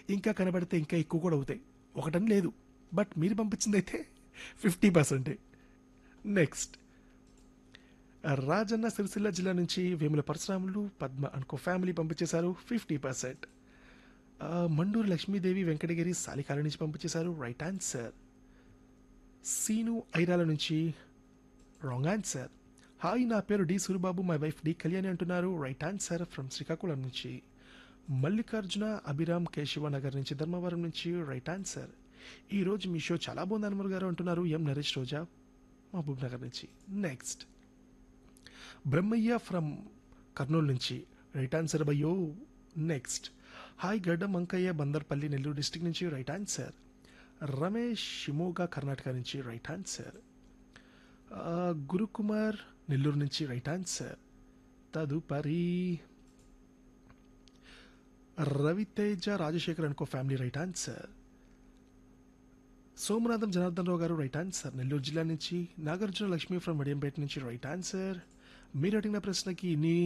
ఇంకా కనబడితే ఇంకా ఎక్కువ కూడా అవుతాయి ఒకటని లేదు బట్ మీరు పంపించింది అయితే ఫిఫ్టీ పర్సెంటే నెక్స్ట్ రాజన్న సిరిసిల్ల జిల్లా నుంచి వేముల పరశురాములు పద్మ అనుకో ఫ్యామిలీ పంపించేశారు ఫిఫ్టీ పర్సెంట్ మండూరు లక్ష్మీదేవి వెంకటగిరి సాలికాల నుంచి పంపించేశారు రైట్ ఆన్సర్ సీను ఐరాల నుంచి రాంగ్ ఆన్సర్ హాయ్ నా పేరు D Suribabu my wife D Kalyani అంటున్నారు రైట్ ఆన్సర్ ఫ్రమ్ శ్రీకాకుళం నుంచి మల్లికార్జున అభిరామ్ కేశవ నగర్ నుంచి ధర్మవరం నుంచి రైట్ ఆన్సర్ ఈ రోజు మీ షో చాలా బాగుంది అనుమర్ గారు అంటున్నారు ఎం నరేష్ రోజా మహబూబ్ నగర్ నుంచి నెక్స్ట్ బ్రహ్మయ్య ఫ్రమ్ కర్నూలు నుంచి రైట్ ఆన్సర్ బయ్యో next hi Gaddam Ankaiah Bandarpalli Nellore district నుంచి రైట్ ఆన్సర్ రమేష్ షిమోగా కర్ణాటక నుంచి రైట్ ఆన్సర్ ఆ, గురుకుమార్ నెల్లూరు నుంచి రైట్ ఆన్సర్ తదుపరి రవితేజ రాజశేఖర్ అనుకో family right answer Somanatham Janardhan Rao garu right answer Nellore జిల్లా నుంచి నాగార్జున లక్ష్మి ఫ్రమ్ వడియంపేట నుంచి రైట్ ఆన్సర్ మీరు అడిగిన ప్రశ్నకి నీ